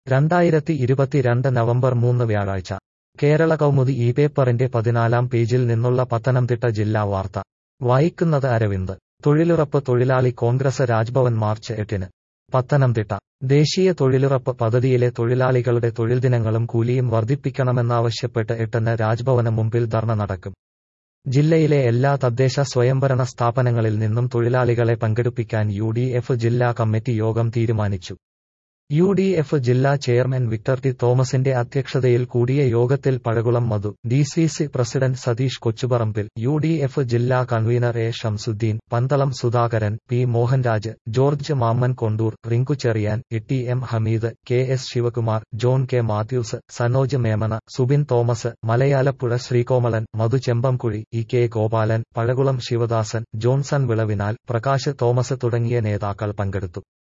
രണ്ടായിരത്തി ഇരുപത്തിരണ്ട് നവംബർ മൂന്ന് വ്യാഴാഴ്ച കേരള കൗമുദി ഈ പേപ്പറിന്റെ പതിനാലാം പേജിൽ നിന്നുള്ള പത്തനംതിട്ട ജില്ലാ വാർത്ത വായിക്കുന്നത് അരവിന്ദ് തൊഴിലുറപ്പ് തൊഴിലാളി കോൺഗ്രസ് രാജ്ഭവൻ മാർച്ച് എട്ടിന് പത്തനംതിട്ട ദേശീയ തൊഴിലുറപ്പ് പദ്ധതിയിലെ തൊഴിലാളികളുടെ തൊഴിൽദിനങ്ങളും കൂലിയും വർദ്ധിപ്പിക്കണമെന്നാവശ്യപ്പെട്ട് എട്ടിന് രാജ്ഭവന് മുമ്പിൽ ധർണ നടക്കും ജില്ലയിലെ എല്ലാ തദ്ദേശ സ്വയംഭരണ സ്ഥാപനങ്ങളിൽ നിന്നും തൊഴിലാളികളെ പങ്കെടുപ്പിക്കാൻ യു ഡി എഫ് ജില്ലാ കമ്മിറ്റി യോഗം തീരുമാനിച്ചു യു ഡി എഫ് ജില്ലാ ചെയർമാൻ വിക്ടർ ടി തോമസിന്റെ അധ്യക്ഷതയിൽ കൂടിയ യോഗത്തിൽ Pazhakulam Madhu D C C president Satheesh Kochuparambil U D F ജില്ലാ convener A Shamsuddin Pandalam Sudhakaran P Mohanraj George Mammen Kondoor Rinku Cherian E M Hameed K S Sivakumar John K Mathews Sanoj Memana Subin Thomas Malayalapuzha Sreekomalan Madhu Chembankuzhy E K Gopalan Pazhakulam Sivadasan Johnson വിളവിനാൽ Prakash Thomas തുടങ്ങിയ നേതാക്കൾ പങ്കെടുത്തു